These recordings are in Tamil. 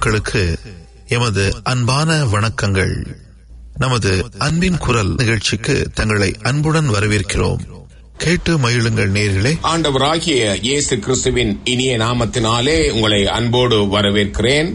மக்களுக்கு எமது அன்பான வணக்கங்கள் நமது அன்பின் குரல் நிகழ்ச்சிக்கு தங்களை அன்புடன் வரவேற்கிறோம் கேட்டு மகிழுங்கள் நேர்களே ஆண்டவராகிய இயேசு கிறிஸ்துவின் இனிய நாமத்தினாலே உங்களை அன்போடு வரவேற்கிறேன்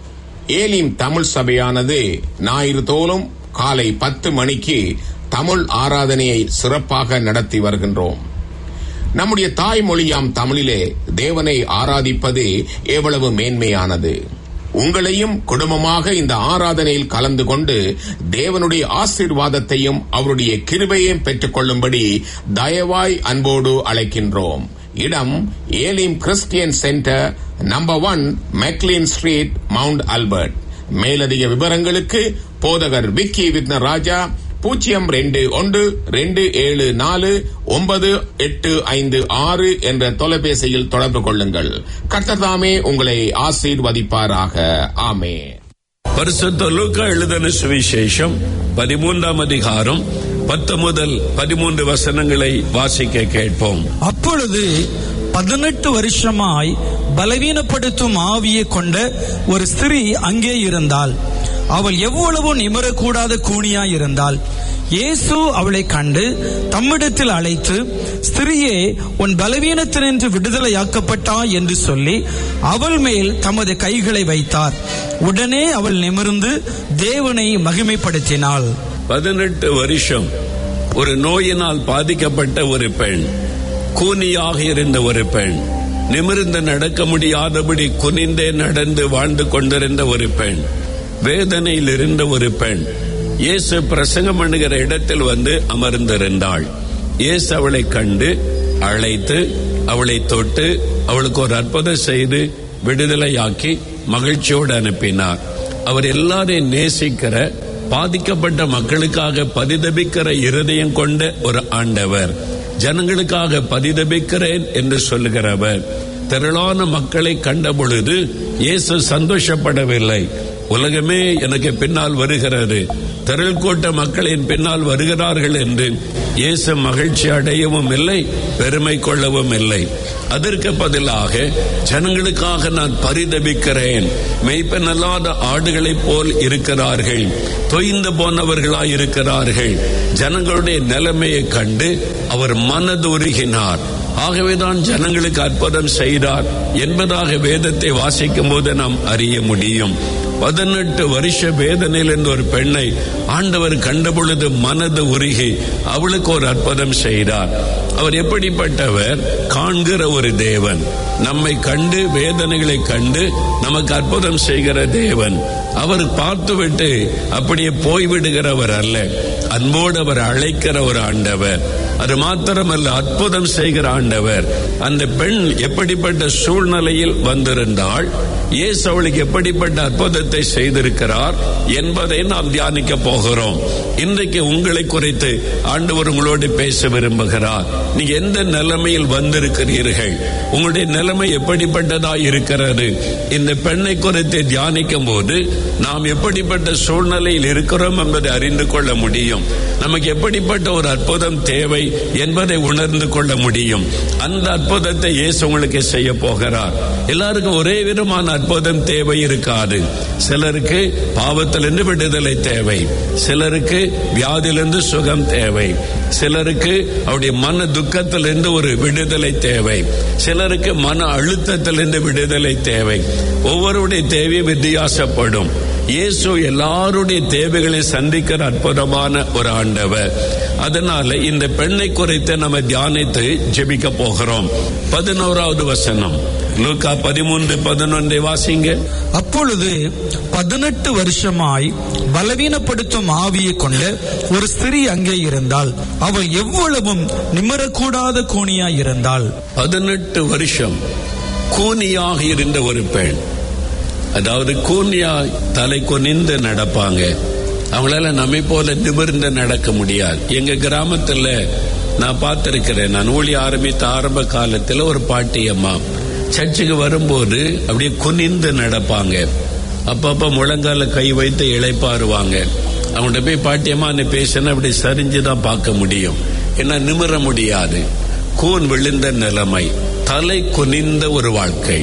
ஏலிம் தமிழ் சபையானது ஞாயிறு தோறும் காலை பத்து மணிக்கு தமிழ் ஆராதனையை சிறப்பாக நடத்தி வருகின்றோம் நம்முடைய தாய்மொழியாம் தமிழிலே தேவனை ஆராதிப்பது எவ்வளவு மேன்மையானது உங்களையும் குடும்பமாக இந்த ஆராதனையில் கலந்து கொண்டு தேவனுடைய ஆசீர்வாதத்தையும் அவருடைய கிருபையையும் பெற்றுக் கொள்ளும்படி தயவாய் அன்போடு அழைக்கின்றோம் இடம் Elim Christian centre number one McLean street Mount Albert மேலதிக விவரங்களுக்கு போதகர் விக்கி வித்ன ராஜா பூஜ்ஜியம் ரெண்டு ஒன்று ரெண்டு ஏழு நாலு ஒன்பது எட்டு ஐந்து ஆறு என்ற தொலைபேசியில் தொடர்பு கொள்ளுங்கள் கர்த்ததாமே உங்களை ஆசீர்வதிப்பாராக ஆமே பரிசுத்த லூக்கா எழுதின சுவிசேஷம் பதிமூன்றாம் அதிகாரம் பத்து முதல் பதிமூன்று வசனங்களை வாசிக்க கேட்போம் அப்பொழுது பதினெட்டு வருஷமாய் பலவீனப்படுத்தும் ஆவியை கொண்ட ஒரு ஸ்திரீ அங்கே இருந்தாள் அவள் எவ்வளவு நிமரக்கூடாத கூனியாய் இருந்தாள் இயேசு அவளை கண்டு தம்மிடத்தில் அழைத்து ஸ்திரியே உன் பலவீனத்தினின்று விடுதலையாக்கப்பட்டாய் என்று சொல்லி அவள் மேல் தமது கைகளை வைத்தார் உடனே அவள் நிமிர்ந்து தேவனை மகிமைப்படுத்தினாள் பதினெட்டு வருஷம் ஒரு நோயினால் பாதிக்கப்பட்ட ஒரு பெண் கூனியாக இருந்த ஒரு பெண் நிமிர்ந்து நடக்க முடியாதபடி குனிந்தே நடந்து வாழ்ந்து கொண்டிருந்த ஒரு பெண் வேதனையில் இருந்த ஒரு பெண் இயேசு பிரசங்கம் பண்ணுகிற இடத்தில் வந்து அமர்ந்திருந்தாள் இயேசு அவளை கண்டு அழைத்து அவளை தொட்டு அவளுக்கு ஒரு அற்புதம் செய்து விடுதலையாக்கி மகிழ்ச்சியோடு அனுப்பினார் அவர் எல்லாரையும் நேசிக்கிற பாதிக்கப்பட்ட மக்களுக்காக பரிதபிக்கிற இருதயம் கொண்ட ஒரு ஆண்டவர் ஜனங்களுக்காக பரிதபிக்கிறேன் என்று சொல்லுகிறவர் திரளான மக்களை கண்ட பொழுது இயேசு சந்தோஷப்படவில்லை உலகமே எனக்கு பின்னால் வருகிறது திரள் கூட்ட மக்களின் பின்னால் வருகிறார்கள் என்று இயேசு மகிழ்ச்சி அடையவும் இல்லை பெருமை கொள்ளவும் இல்லை அதற்கு பதிலாக ஜனங்களுக்காக நான் பரிதபிக்கிறேன் மெய்ப்பெண் அல்லாத ஆடுகளைப் போல் இருக்கிறார்கள் தொய்ந்து போனவர்களாய் இருக்கிறார்கள் ஜனங்களுடைய நிலைமையை கண்டு அவர் மனது உருகினார் ஆகவேதான் ஜனங்களுக்கு அற்புதம் செய்தார் என்பதாக வேதத்தை வாசிக்கும் போது நாம் அறிய முடியும் பதினெட்டு வருஷ வேதனையில் இருந்த ஒரு பெண்ணை ஆண்டவர் கண்டபொழுது மனது உருகி அவளுக்கு ஒரு அற்புதம் செய்தார் அவர் எப்படிப்பட்டவர் காண்கிற ஒரு தேவன் நம்மை கண்டு வேதனைகளை கண்டு நமக்கு அற்புதம் செய்கிற தேவன் அவர் பார்த்துவிட்டு அப்படியே போய்விடுகிறவர் அல்ல அன்போடு அவர் அழைக்கிற ஒரு ஆண்டவர் அது மாத்திரமல்ல அற்புதம் செய்கிற ஆண்டவர் அந்த பெண் எப்படிப்பட்ட சூழ்நிலையில் வந்திருந்தால் இயேசு அவளுக்கு எப்படிப்பட்ட அற்புதத்தை செய்திருக்கிறார் என்பதை நாம் தியானிக்க போகிறோம் இன்றைக்கு உங்களை குறித்து ஆண்டவர் உங்களோடு பேச விரும்புகிறார் நீங்க எந்த நிலைமையில் வந்திருக்கிறீர்கள் உங்களுடைய நிலைமை எப்படிப்பட்டதா இருக்கிறது இந்த பெண்ணை குறித்து தியானிக்கும் போது நாம் எப்படிப்பட்ட சூழ்நிலையில் இருக்கிறோம் என்பதை அறிந்து கொள்ள முடியும் நமக்கு எப்படிப்பட்ட ஒரு அற்புதம் தேவை என்பதை உணர்ந்து கொள்ள முடியும் அந்த அற்புதத்தை இயேசு உங்களுக்கு செய்ய போகிறார் எல்லாருக்கும் ஒரே விதமான அற்புதம் தேவை இருக்காது சிலருக்கு பாவத்திலிருந்து விடுதலை தேவை சிலருக்கு வியாதியிலிருந்து சுகம் தேவை சிலருக்கு அவருடைய மன துக்கத்திலிருந்து ஒரு விடுதலை தேவை சிலருக்கு மன அழுத்தத்திலிருந்து விடுதலை தேவை ஒவ்வொருடைய தேவையும் வித்தியாசப்படும் இயேசு எல்லாருடைய தேவைகளை சந்திக்கிற அற்புதமான ஒரு ஆண்டவர் அதனால இந்த பெண்ணை குறித்து நம்ம தியானித்து ஜெபிக்க போகிறோம் பதினோராவது வசனம் லூக்கா பதிமூன்று பதினொன்றை வாசிங்க அப்பொழுது பதினெட்டு வருஷமாய் பலவீனப்படுத்தும் ஆவியை கொண்ட ஒரு ஸ்திரீ அங்கே இருந்தாள் அவள் எவ்வளவும் நிமிரக்கூடாத கூனியாய் இருந்தாள் பதினெட்டு வருஷம் கூனியாக இருந்த ஒரு பெண் அதாவது கூனியா தலை கொனிந்து நடப்பாங்க அவங்களால நம்மை போல நிமிர்ந்து நடக்க முடியாது எங்க கிராமத்துல நான் பார்த்திருக்கிறேன் நான் ஊழி ஆரம்பித்த ஆரம்ப காலத்துல ஒரு பாட்டி அம்மா சர்ச்சுக்கு வரும்போது அப்படியே குனிந்து நடப்பாங்க அப்பப்ப முழங்கால கை வைத்து இழைப்பாருவாங்க அவங்கள்ட்ட போய் பாட்டியம்மா நீ பேசினா அப்படி சரிஞ்சுதான் பார்க்க முடியும் ஏன்னா நிமிர முடியாது கூன் விழுந்த நிலைமை தலை குனிந்த ஒரு வாழ்க்கை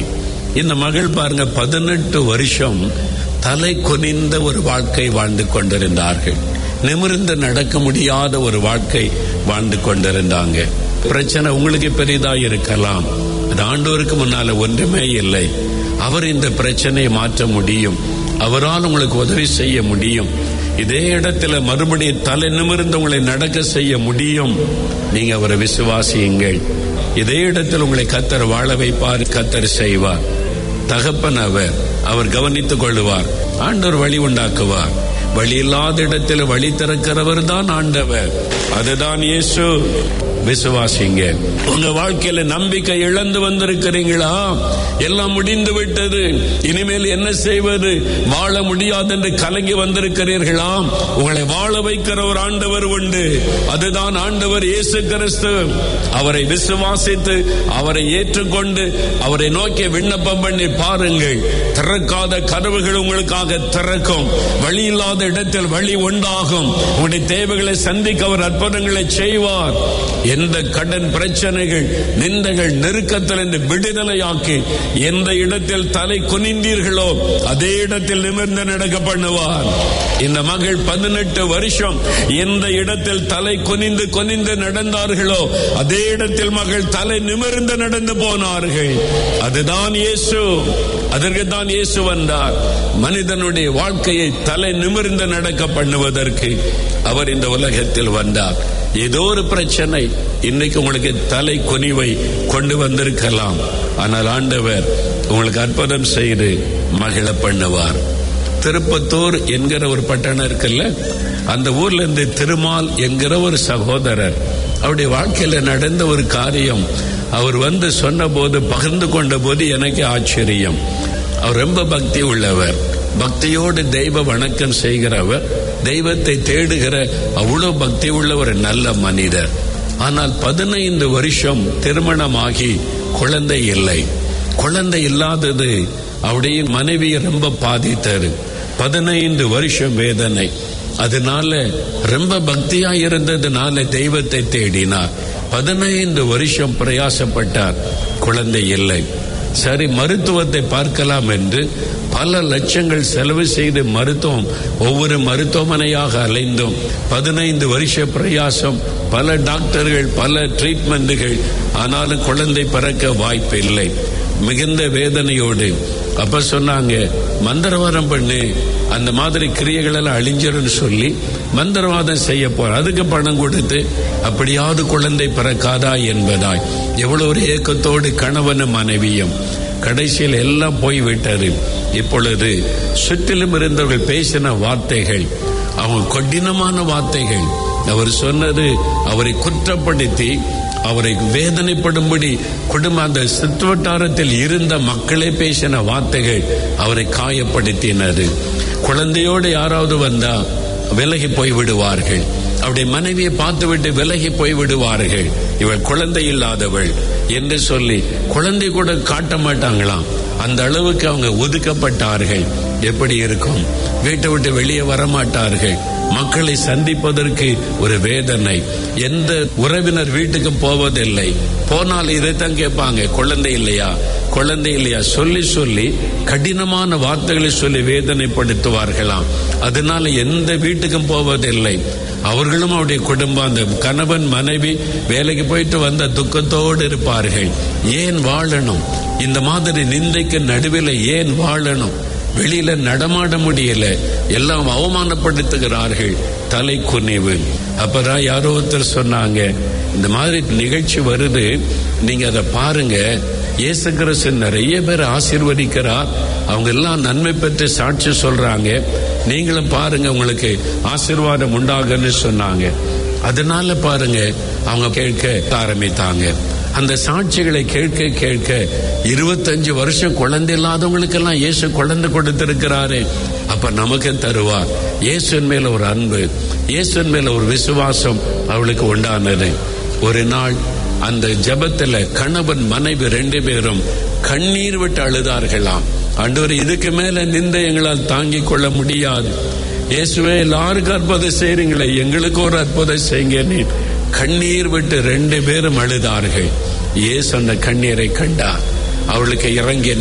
இந்த மகள் பாருங்க பதினெட்டு வருஷம் தலை குனிந்த ஒரு வாழ்க்கை வாழ்ந்து கொண்டிருந்தார்கள் நிமிர்ந்து நடக்க முடியாத ஒரு வாழ்க்கை வாழ்ந்து கொண்டிருந்தாங்க பிரச்சனை உங்களுக்கு பெரிதா இருக்கலாம் அது ஆண்டோருக்கு முன்னால ஒன்றுமே இல்லை அவர் இந்த பிரச்சனையை மாற்ற முடியும் அவரால் உங்களுக்கு உதவி செய்ய முடியும் இதே இடத்துல மறுபடியும் தலை நிமிர்ந்து உங்களை நடக்க செய்ய முடியும் நீங்க அவரை விசுவாசியுங்கள் இதே இடத்தில் உங்களை கத்தர் வாழ வைப்பார் கத்தர் செய்வார் தகப்பன் அவர் அவர் கவனித்துக் கொள்ளுவார் ஆண்டவர் வழி உண்டாக்குவார் வழி இல்லாத இடத்தில் வழி திறக்கிறவர் தான் ஆண்டவர் அதுதான் இயேசு விசுவாசிங்க உங்க வாழ்க்கையில நம்பிக்கை இழந்து வந்திருக்கிறீங்களா எல்லாம் முடிந்து விட்டது இனிமேல் என்ன செய்வது வாழ முடியாது என்று கலங்கி வந்திருக்கிறீர்களா உங்களை வாழ வைக்கிற ஒரு ஆண்டவர் உண்டு அதுதான் ஆண்டவர் இயேசு கிறிஸ்து அவரை விசுவாசித்து அவரை ஏற்றுக்கொண்டு அவரை நோக்கி விண்ணப்பம் பண்ணி பாருங்கள் திறக்காத கதவுகள் உங்களுக்காக திறக்கும் வழி இல்லாத இடத்தில் வழி உண்டாகும் உங்களுடைய தேவைகளை சந்திக்க அவர் அற்புதங்களை செய்வார் எந்த கடன் பிரச்சனைகள் நிந்தைகள் நெருக்கத்தில் இருந்து விடுதலையாக்கி எந்த இடத்தில் தலை குனிந்தீர்களோ அதே இடத்தில் நிமிர்ந்து நடக்க பண்ணுவார் இந்த மகள் பதினெட்டு வருஷம் எந்த இடத்தில் தலை குனிந்து குனிந்து நடந்தார்களோ அதே இடத்தில் மகள் தலை நிமிர்ந்து நடந்து போனார்கள் அதுதான் இயேசு அதற்கு தான் இயேசு வந்தார் மனிதனுடைய வாழ்க்கையை தலை நிமிர்ந்து நடக்க பண்ணுவதற்கு அவர் இந்த உலகத்தில் வந்தார் ஏதோ ஒரு பிரச்சனை இன்னைக்கு உங்களுக்கு தலை குனிவை கொண்டு வந்திருக்கலாம் ஆனால் ஆண்டவர் உங்களுக்கு அற்புதம் செய்து மகிழ பண்ணுவார் திருப்பத்தூர் என்கிற ஒரு பட்டணம் இருக்குல்ல அந்த ஊர்ல இருந்து திருமால் என்கிற ஒரு சகோதரர் அவருடைய வாழ்க்கையில நடந்த ஒரு காரியம் அவர் வந்து சொன்ன போது பகிர்ந்து கொண்ட போது எனக்கு ஆச்சரியம் அவர் ரொம்ப பக்தி உள்ளவர் பக்தியோடு தெய்வ வணக்கம் செய்கிறவர் தெய்வத்தை தேடுகிற அவ்வளவு பக்தி உள்ள ஒரு நல்ல மனிதர் ஆனால் பதினைந்து வருஷம் திருமணமாகி குழந்தை இல்லை குழந்தை இல்லாதது அவருடைய மனைவியை ரொம்ப பாதித்தது பதினைந்து வருஷம் வேதனை அதனால ரொம்ப பக்தியா இருந்ததுனால தெய்வத்தை தேடினார் பதினைந்து வருஷம் பிரயாசப்பட்டார் குழந்தை இல்லை சரி மருத்துவத்தை பார்க்கலாம் என்று பல லட்சங்கள் செலவு செய்து மருத்துவம் ஒவ்வொரு மருத்துவமனையாக அலைந்தும் பதினைந்து வருஷ பிரயாசம் பல டாக்டர்கள் பல ட்ரீட்மெண்ட்டுகள் ஆனாலும் குழந்தை பிறக்க வாய்ப்பு இல்லை மிகுந்த வேதனையோடு அப்ப சொன்னாங்க மந்திரவாதம் பண்ணு அந்த மாதிரி கிரியைகள் எல்லாம் அழிஞ்சிரும்னு சொல்லி மந்திரவாதம் செய்ய போற அதுக்கு பணம் கொடுத்து அப்படியாவது குழந்தை பிறக்காதா என்பதாய் எவ்வளவு ஒரு ஏக்கத்தோடு கணவனும் மனைவியும் கடைசியில் எல்லாம் போய்விட்டது இப்பொழுது சுற்றிலும் இருந்தவர்கள் பேசின வார்த்தைகள் அவங்க கடினமான வார்த்தைகள் அவர் சொன்னது அவரை குற்றப்படுத்தி அவரை வேதனைப்படும்படி குடும்ப அந்த சுற்றுவட்டாரத்தில் இருந்த மக்களே பேசின வார்த்தைகள் அவரை காயப்படுத்தினது குழந்தையோடு யாராவது வந்தா விலகி போய் விடுவார்கள் அவருடைய மனைவியை பார்த்துவிட்டு விலகி போய் விடுவார்கள் இவள் குழந்தை இல்லாதவள் என்று சொல்லி குழந்தை கூட காட்ட மாட்டாங்களாம் அந்த அளவுக்கு அவங்க ஒதுக்கப்பட்டார்கள் எப்படி இருக்கும் வீட்டை விட்டு வெளியே வரமாட்டார்கள் மக்களை சந்திப்பதற்கு ஒரு வேதனை எந்த உறவினர் வீட்டுக்கு போவதில்லை போனால் இதைத்தான் கேட்பாங்க குழந்தை இல்லையா குழந்தை இல்லையா சொல்லி சொல்லி கடினமான வார்த்தைகளை சொல்லி வேதனைப்படுத்துவார்களாம் அதனால எந்த வீட்டுக்கும் போவதில்லை அவர்களும் அவருடைய குடும்பம் அந்த கணவன் மனைவி வேலைக்கு போயிட்டு வந்த துக்கத்தோடு இருப்பார்கள் ஏன் வாழணும் இந்த மாதிரி நிந்தைக்கு நடுவில் ஏன் வாழணும் வெளியில நடமாட முடியல எல்லாம் அவமானப்படுத்துகிறார்கள் தலை குனிவு அப்பதான் யாரோ ஒருத்தர் சொன்னாங்க இந்த மாதிரி நிகழ்ச்சி வருது நீங்க அதை பாருங்க இயேசு கிறிஸ்து நிறைய பேர் ஆசீர்வதிக்கிறார் அவங்க எல்லாம் நன்மை பெற்று சாட்சி சொல்றாங்க நீங்களும் பாருங்க உங்களுக்கு ஆசீர்வாதம் உண்டாகுன்னு சொன்னாங்க அதனால பாருங்க அவங்க கேட்க ஆரம்பித்தாங்க அந்த சாட்சிகளை கேட்க கேட்க இருபத்தஞ்சு வருஷம் குழந்தை இல்லாதவங்களுக்கெல்லாம் இயேசு குழந்தை கொடுத்திருக்கிறாரு அப்ப நமக்கு தருவார் இயேசுன் மேல ஒரு அன்பு இயேசுன் மேல ஒரு விசுவாசம் அவளுக்கு உண்டானது ஒரு நாள் அந்த ஜபத்துல கணவன் மனைவி ரெண்டு பேரும் கண்ணீர் விட்டு அழுதார்களாம் ஆண்டவர் இதுக்கு மேல நிந்த எங்களால் தாங்கிக் கொள்ள முடியாது இயேசுவே எல்லாருக்கும் அற்புதம் செய்றீங்களே எங்களுக்கு ஒரு அற்புதம் செய்யுங்க நீ கண்ணீர் விட்டு ரெண்டு பேரும் அழுதார்கள் இயேசு அந்த கண்ணீரை கண்டார் அவளுக்கு இறங்கினார்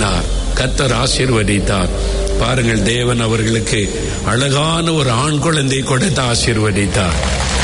கத்தர் ஆசீர்வதித்தார் பாருங்கள் தேவன் அவர்களுக்கு அழகான ஒரு ஆண் குழந்தை கொடுத்து ஆசீர்வதித்தார்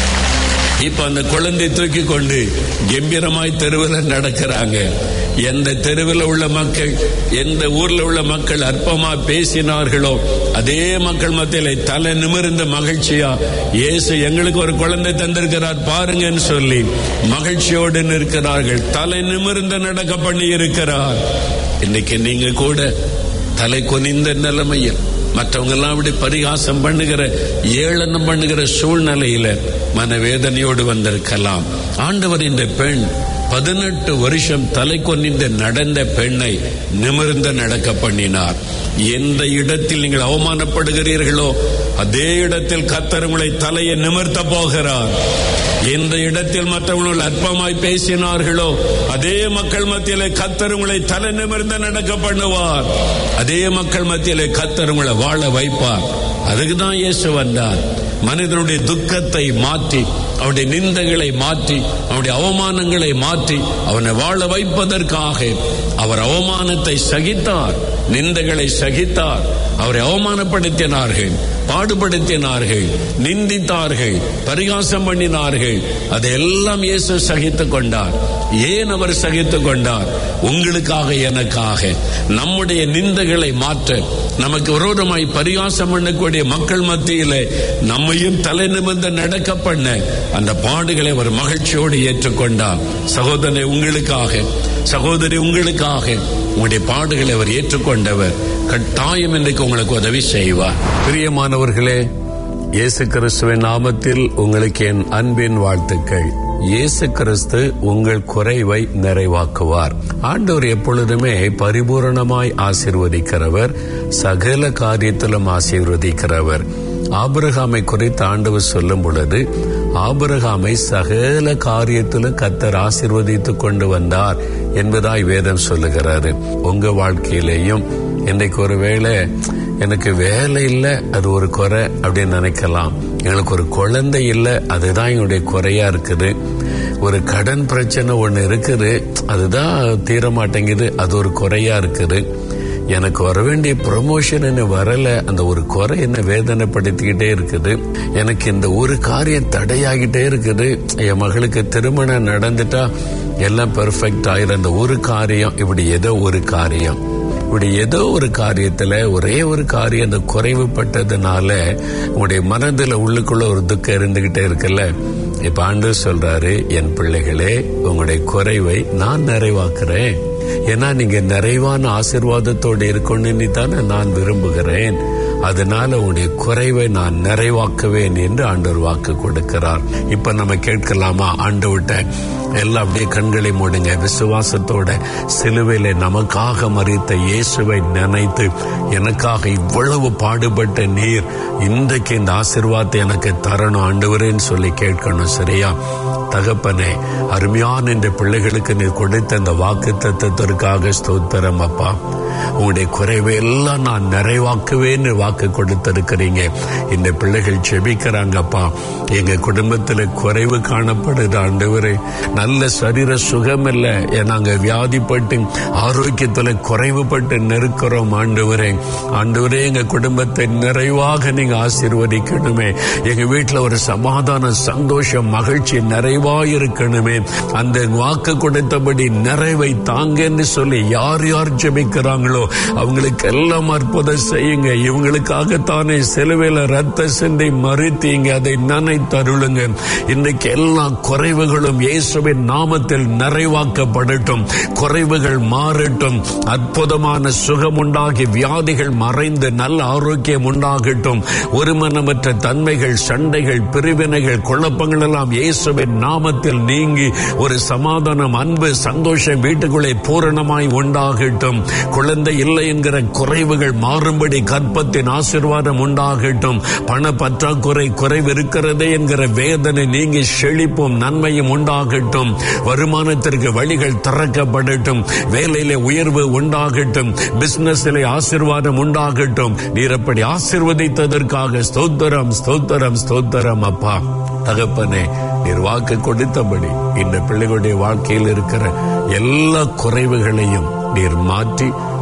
இப்ப அந்த குழந்தை தூக்கி கொண்டு கம்பீரமாய் தெருவில் நடக்கிறாங்க எந்த தெருவில் உள்ள மக்கள் எந்த ஊர்ல உள்ள மக்கள் அற்பமா பேசினார்களோ அதே மக்கள் மத்தியில தலை நிமிர்ந்த மகிழ்ச்சியா இயேசு எங்களுக்கு ஒரு குழந்தை தந்திருக்கிறார் பாருங்கன்னு சொல்லி மகிழ்ச்சியோடு நிற்கிறார்கள் தலை நிமிர்ந்த நடக்க பண்ணி இருக்கிறார் இன்னைக்கு நீங்க கூட தலை குனிந்த நிலைமையில் மற்றவங்க எல்லாம் அப்படி பரிகாசம் பண்ணுகிற ஏளனம் பண்ணுகிற சூழ்நிலையில மனவேதனையோடு வந்திருக்கலாம் ஆண்டவர் இந்த பெண் பதினெட்டு வருஷம் தலை கொன்னிந்து நடந்த பெண்ணை நிமிர்ந்த நடக்க பண்ணினார் எந்த இடத்தில் நீங்கள் அவமானப்படுகிறீர்களோ அதே இடத்தில் கத்தர் உங்களை தலையை நிமிர்த்த போகிறார் எந்த இடத்தில் மற்றவர்கள் அற்பமாய் பேசினார்களோ அதே மக்கள் மத்தியிலே கத்தர் உங்களை தலை நிமிர்ந்த நடக்க பண்ணுவார் அதே மக்கள் மத்தியிலே கத்தர் உங்களை வாழ வைப்பார் அதுக்கு தான் இயேசு வந்தார் மனிதனுடைய துக்கத்தை மாற்றி அவனுடைய நிந்தங்களை மாற்றி அவனுடைய அவமானங்களை மாற்றி அவனை வாழ வைப்பதற்காக அவர் அவமானத்தை சகித்தார் நிந்தைகளை சகித்தார் அவரை அவமானப்படுத்தினார்கள் பாடுபடுத்தினார்கள் நிந்தித்தார்கள் பரிகாசம் பண்ணினார்கள் அதையெல்லாம் இயேசு சகித்துக் கொண்டார் ஏன் அவர் சகித்துக் கொண்டார் உங்களுக்காக எனக்காக நம்முடைய நிந்தைகளை மாற்ற நமக்கு விரோதமாய் பரிகாசம் பண்ணக்கூடிய மக்கள் மத்தியிலே நம்மையும் தலை நிமிர்ந்து நடக்க பண்ண அந்த பாடுகளை அவர் மகிழ்ச்சியோடு ஏற்றுக்கொண்டார் சகோதரனை உங்களுக்காக சகோதரி உங்களுக்காக உங்களுடைய பாடுகளை அவர் ஏற்றுக்கொண்டவர் கட்டாயம் இன்றைக்கு உங்களுக்கு உதவி செய்வார் பிரியமானவர்களே இயேசு கிறிஸ்துவின் நாமத்தில் உங்களுக்கு என் அன்பின் வாழ்த்துக்கள் இயேசு கிறிஸ்து உங்கள் குறைவை நிறைவாக்குவார் ஆண்டவர் எப்பொழுதுமே பரிபூரணமாய் ஆசீர்வதிக்கிறவர் சகல காரியத்திலும் ஆசீர்வதிக்கிறவர் ஆபிரகாமை குறித்து ஆண்டவர் சொல்லும் பொழுது ஆபிரகாமை சகல காரியத்திலும் கத்தர் ஆசீர்வதித்து கொண்டு வந்தார் என்பதாய் வேதம் சொல்லுகிறாரு உங்க வாழ்க்கையிலேயும் இன்னைக்கு ஒரு வேளை எனக்கு வேலை இல்லை அது ஒரு குறை அப்படின்னு நினைக்கலாம் எங்களுக்கு ஒரு குழந்தை இல்லை அதுதான் எங்களுடைய குறையா இருக்குது ஒரு கடன் பிரச்சனை ஒன்று இருக்குது அதுதான் தீர மாட்டேங்குது அது ஒரு குறையா இருக்குது எனக்கு வர வேண்டிய ப்ரொமோஷன் என்ன வரல அந்த ஒரு குறை என்ன வேதனைப்படுத்திக்கிட்டே இருக்குது எனக்கு இந்த ஒரு காரியம் தடையாகிட்டே இருக்குது என் மகளுக்கு திருமணம் நடந்துட்டா எல்லாம் பெர்ஃபெக்ட் ஆயிரும் அந்த ஒரு காரியம் இப்படி ஏதோ ஒரு காரியம் இப்படி ஏதோ ஒரு காரியத்துல ஒரே ஒரு காரியம் அந்த குறைவுபட்டதுனால உங்களுடைய மனதுல உள்ளுக்குள்ள ஒரு துக்கம் இருந்துகிட்டே இருக்குல்ல இப்ப ஆண்டு சொல்றாரு என் பிள்ளைகளே உங்களுடைய குறைவை நான் நிறைவாக்குறேன் ஏன்னா நீங்க நிறைவான ஆசிர்வாதத்தோடு இருக்கணும்னு தானே நான் விரும்புகிறேன் அதனால உங்களுடைய குறைவை நான் நிறைவாக்குவேன் என்று ஆண்டவர் வாக்கு கொடுக்கிறார் இப்ப நம்ம கேட்கலாமா ஆண்டு விட்ட எல்லாம் அப்படியே கண்களை மூடுங்க விசுவாசத்தோட சிலுவையில நமக்காக மறித்த இயேசுவை நினைத்து எனக்காக இவ்வளவு பாடுபட்ட நீர் இன்றைக்கு இந்த ஆசிர்வாதத்தை எனக்கு தரணும் ஆண்டவரேன்னு சொல்லி கேட்கணும் சரியா தகப்பனே அருமையான இந்த பிள்ளைகளுக்கு நீர் கொடுத்த இந்த வாக்கு தத்துவத்திற்காக ஸ்தோத்திரம் அப்பா உங்களுடைய குறைவை எல்லாம் நான் நிறைவாக்குவேன்னு வாக்கு கொடுத்திருக்கிறீங்க இந்த பிள்ளைகள் செபிக்கிறாங்கப்பா எங்க குடும்பத்துல குறைவு காணப்படுது ஆண்டவரே நல்ல சரீர சுகம் இல்லை நாங்க வியாதிப்பட்டு ஆரோக்கியத்துல குறைவுபட்டு நெருக்கிறோம் ஆண்டவரே ஆண்டவரே எங்க குடும்பத்தை நிறைவாக நீங்க ஆசீர்வதிக்கணுமே எங்க வீட்டுல ஒரு சமாதான சந்தோஷம் மகிழ்ச்சி நிறைவா இருக்கணுமே அந்த வாக்கு கொடுத்தபடி நிறைவை தாங்கன்னு சொல்லி யார் யார் ஜெபிக்கிறாங்களோ அவங்களுக்கு எல்லாம் அற்புதம் செய்யுங்க இவங்களுக்காகத்தானே சிலுவையில ரத்த சிந்தை மறுத்தீங்க அதை நினைத்தருளுங்க இன்னைக்கு எல்லா குறைவுகளும் இயேசுவின் நாமத்தில் நிறைவாக்கப்படட்டும் குறைவுகள் மாறட்டும் அற்புதமான சுகம் உண்டாகி வியாதிகள் மறைந்து நல்ல ஆரோக்கியம் உண்டாகட்டும் ஒருமனமற்ற தன்மைகள் சண்டைகள் பிரிவினைகள் குழப்பங்கள் எல்லாம் இயேசுவின் நாமத்தில் நீங்கி ஒரு சமாதானம் அன்பு சந்தோஷம் வீட்டுக்குள்ளே பூரணமாய் உண்டாகட்டும் குழந்தை இல்லை என்கிற குறைவுகள் மாறும்படி கற்பத்தின் ஆசிர்வாதம் உண்டாகட்டும் பண பற்றாக்குறை குறைவு இருக்கிறதே என்கிற வேதனை நீங்கி செழிப்பும் நன்மையும் உண்டாகட்டும் வருமானத்திற்கு வழிகள் திறக்கப்படட்டும் வேலையிலே உயர்வு உண்டாகட்டும் பிசினஸிலே ஆசிர்வாதம் உண்டாகட்டும் நீர் அப்படி ஆசிர்வதித்ததற்காக ஸ்தோத்திரம் ஸ்தோத்திரம் ஸ்தோத்திரம் அப்பா தகப்பனே நீர் வாக்கு கொடுத்தபடி இந்த பிள்ளைகளுடைய வாழ்க்கையில் இருக்கிற எல்லா குறைவுகளையும் நீர் மாற்றி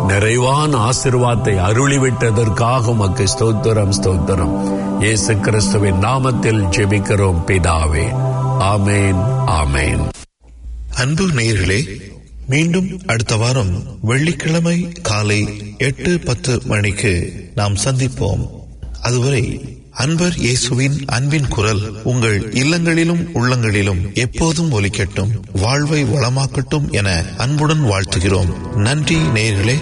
நிறைவான ஆசிர்வாதத்தை அருளிவிட்டதற்காக உமக்கு ஸ்தோத்திரம் ஸ்தோத்திரம் இயேசு கிறிஸ்துவின் நாமத்தில் ஜெபிக்கிறோம் பிதாவே ஆமேன் ஆமேன் அன்பு நேயர்களே மீண்டும் அடுத்த வாரம் வெள்ளிக்கிழமை காலை எட்டு பத்து மணிக்கு நாம் சந்திப்போம் அதுவரை அன்பர் இயேசுவின் அன்பின் குரல் உங்கள் இல்லங்களிலும் உள்ளங்களிலும் எப்போதும் ஒலிக்கட்டும் வாழ்வை வளமாக்கட்டும் என அன்புடன் வாழ்த்துகிறோம் நன்றி நேயர்களே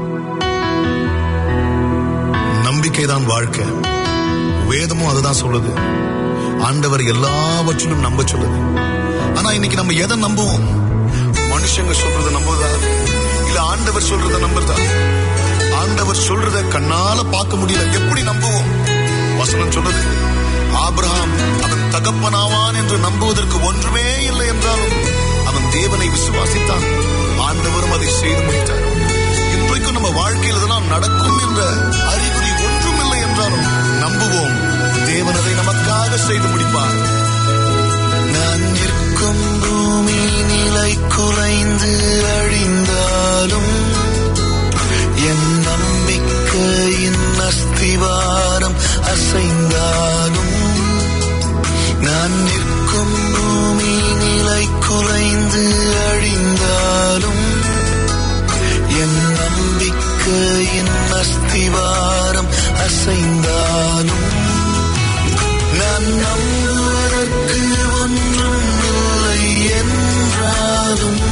நம்பிக்கைதான் வாழ்க்கை வேதமும் அதுதான் சொல்லுது ஆண்டவர் எல்லாவற்றிலும் நம்ப சொல்லுது ஆனா இன்னைக்கு நம்ம எதை நம்புவோம் மனுஷங்க சொல்றத நம்புதா இல்ல ஆண்டவர் சொல்றத நம்புறதா ஆண்டவர் சொல்றத கண்ணால பார்க்க முடியல எப்படி நம்புவோம் வசனம் சொல்லுது ஆபிரகாம் அவன் தகப்பனாவான் என்று நம்புவதற்கு ஒன்றுமே இல்லை என்றாலும் அவன் தேவனை விசுவாசித்தான் ஆண்டவரும் அதை செய்து முடித்தார் இன்றைக்கும் நம்ம வாழ்க்கையில் இதெல்லாம் நடக்கும் என்ற அறிகுறி ஒன்றும் இல்லை என்றாலும் நம்புவோம் தேவன் அதை நமக்காக செய்து முடிப்பார் நான் நிற்கும் பூமி நிலை குறைந்து அழிந்தாலும் என் நம்பிக்கையின் அஸ்திவாரம் அசைந்தாலும் நான் நிற்கும் பூமி நிலை குறைந்து அழிந்தாலும் என் நம்பிக்கையின் அஸ்திவாரம் அசைந்தாலும் நான் நம்புவதற்கு ஒன்றும் இல்லை என்றாலும்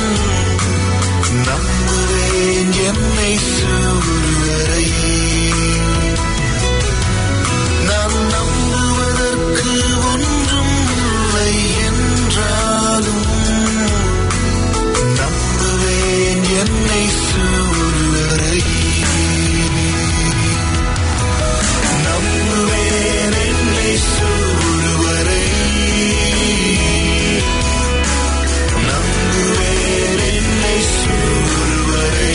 நம்புவேன் என்னை சூழ்வரை நான் நம்புவதற்கு ஒன்றும் இல்லை என்றாலும் நம்புவேன் என்னை சூழ்வரை நம்புவேன் என்னை சூழ்வரை நம்புவேன் என்னை சூழ்வரை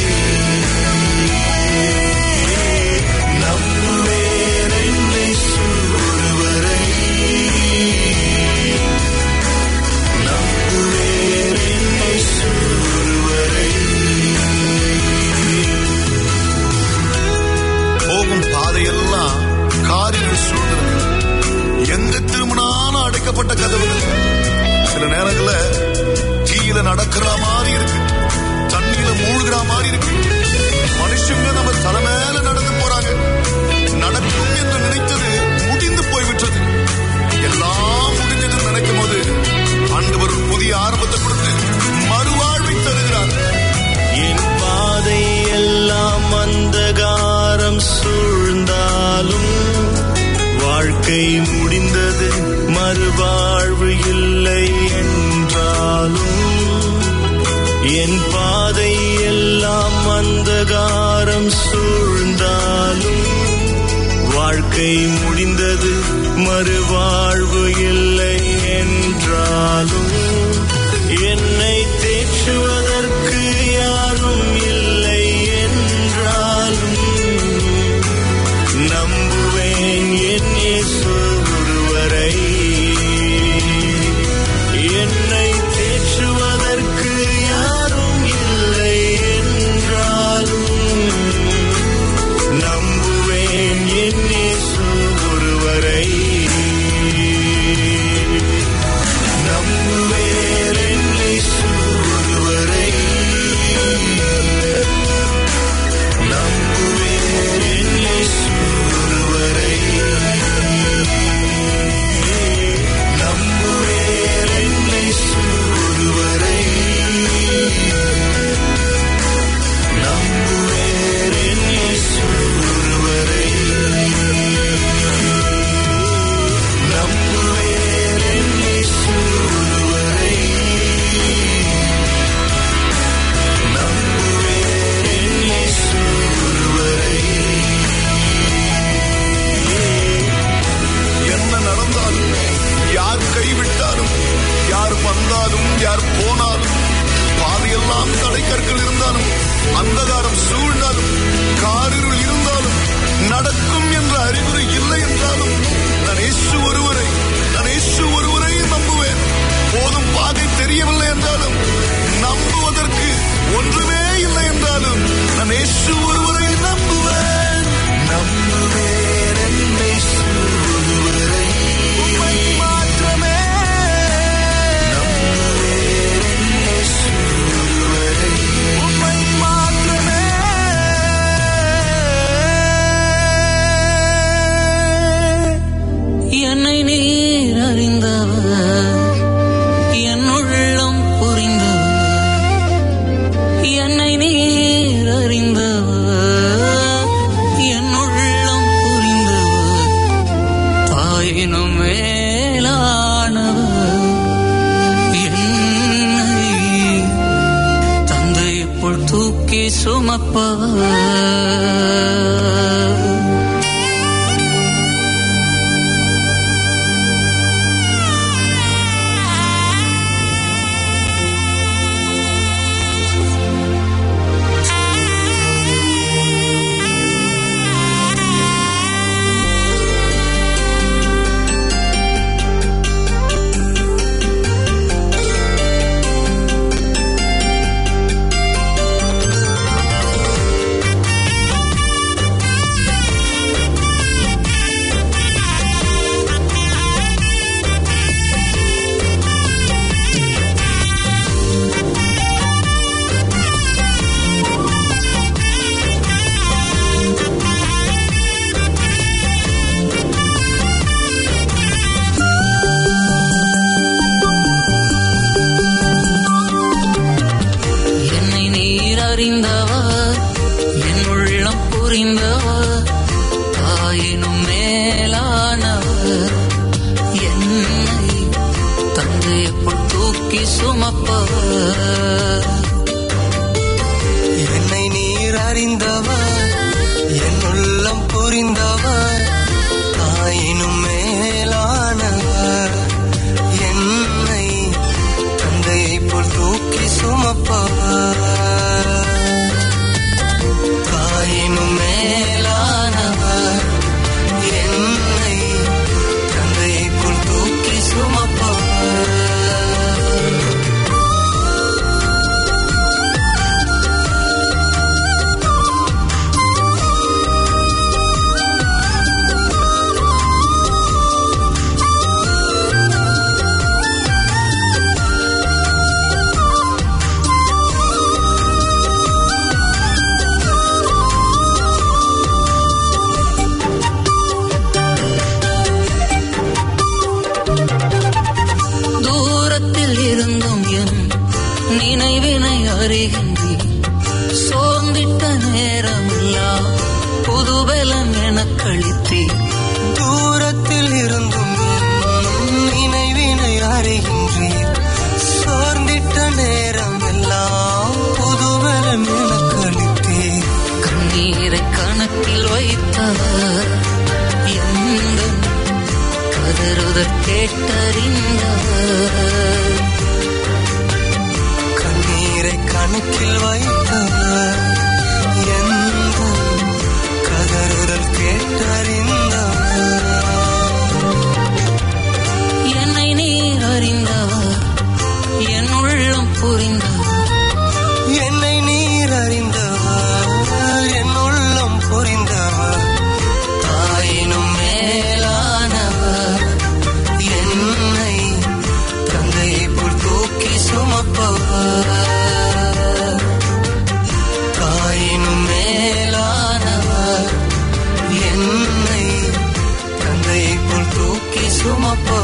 நம்புவேன் என்னை சூழ்வரை நம்புவேன் என்னை சூழ்வரை போகும் பாதையெல்லாம் காரில் சூழ்ந்திருக்கு எங்க திரும்பினாலும் அடைக்கப்பட்ட கதவுகள் சில நேரங்கள்ல தீயில நடக்கிற மாதிரி இருக்கு தண்ணியில மூழ்கிற மாதிரி இருக்கு மனுஷங்க நம்ம தலை மேல நடந்து போறாங்க நடக்கும் என்று நினைத்தது முடிந்து போய்விட்டது எல்லாம் முடிஞ்சதுன்னு நினைக்கும் போது ஆண்டவர் ஒரு புதிய ஆரம்பத்தை கொடுத்து மறுவாழ்வை தருகிறார் என் பாதை எல்லாம் அந்தகாரம் சூழ்ந்தாலும் வாழ்க்கை முடிந்தது மறுவாழ்வு இல்லை என்றாலும் என் பாதை எல்லாம் அந்தகாரம் சூழ்ந்தாலும் வாழ்க்கை முடிந்தது மறுவாழ்வு இல்லை என்றாலும் என்னை தேற்றுவதற்கு யாரும் இல்லை என்றாலும் நம்புவேன் என் இயேசு ஒருவரை என்னை தேற்றுவதற்கு யாரும் இல்லை என்றாலும் நம்புவேன் என் இயேசு ஒருவரை நம்புவேன் என் இயேசு ஒருவரை நம்புவேன் என் இயேசு ஒருவரை நம்புவேன் என் இயேசு ஒருவரை நம்புவேன் என் இயேசு ஒருவரை நம்புவேன் என் இயேசு ஒருவரை நம்புவேன் என் இயேசு ஒருவரை என்ன நடந்தாலும் யார் கைவிட்டாலும் யார் வந்தாலும் யார் போனாலும் பாதையெல்லாம் தடைக்கற்கள் இருந்தாலும் அந்தகாரம் சூழ்ந்தாலும் காரிருள் இருந்தாலும் நடக்கும் என்ற அறிகுறி இல்லை என்றாலும் நான் இயேசு ஒருவரை நான் இயேசு ஒருவரை நம்புவேன் போதும் பாதை தெரியவில்லை என்றாலும் நம்புவதற்கு ஒன்றுமே இல்லை என்றாலும் நான் இயேசு ஒருவரை நம்புவேன் நம்புவேன் என் இயேசு ஒருவரை உம்மை மாற்றமே நம்புவேன் என் இயேசு ஒருவரை உம்மை மாற்றமே என்னை நீர் அறிந்தவர் என் உள்ளம் புரிந்தவர் என்னை நீர் அறிந்தவர் என் உள்ளம் புரிந்தவர் தாயினும் மேலானவர் என்னை தந்தை போல் தூக்கி சுமப்பவர் என்னை நீர் அறிந்தவர் என் உள்ளம் புரிந்தவர் தாயினும் மேலானவர் என்னை தந்தை போல் தூக்கி சுமப்பவர் என்னை நீர் அறிந்தவர் என் உள்ளம் புரிந்தவர் தாயினும் மேலானவர் என்னை தந்தையை போல் தூக்கி சுமப்பவர் தாயினும் மேலானவர் என்னை தந்தையை போல் தூக்கி சுமப்பவர் தூரத்தில் இருந்தும் என் நினைவினை அறிகின்றேன் சோர்ந்திட்ட நேரமெல்லாம் புதுபலம் எனக் கழித்தேன் தூரத்தில் இருந்தும் என் நினைவினை அறிகின்றீர் சோர்ந்திட்ட நேரம் எல்லாம் புதுவரம் எனக்கு அளித்தீர் கண்ணீரை கணக்கில் வைத்தவர் எந்த கதறுதல் கேட்டறிந்தவர் கண்ணீரை கணக்கில் வைத்தவர் எந்த கதறுதல் கேட்டறிந்தவர் என்னை நீர் அறிந்தவர் என் உள்ளம் புரிந்தவர் என்னை நீர் அறிந்தவர் என் உள்ளம் புரிந்தவர் தாயினும் மேலானவர் என்னை தந்தையை போல் தூக்கி சுமப்பவர் தாயினும் மேலானவர் என்னை தந்தையை போல் தூக்கி சுமப்பவர்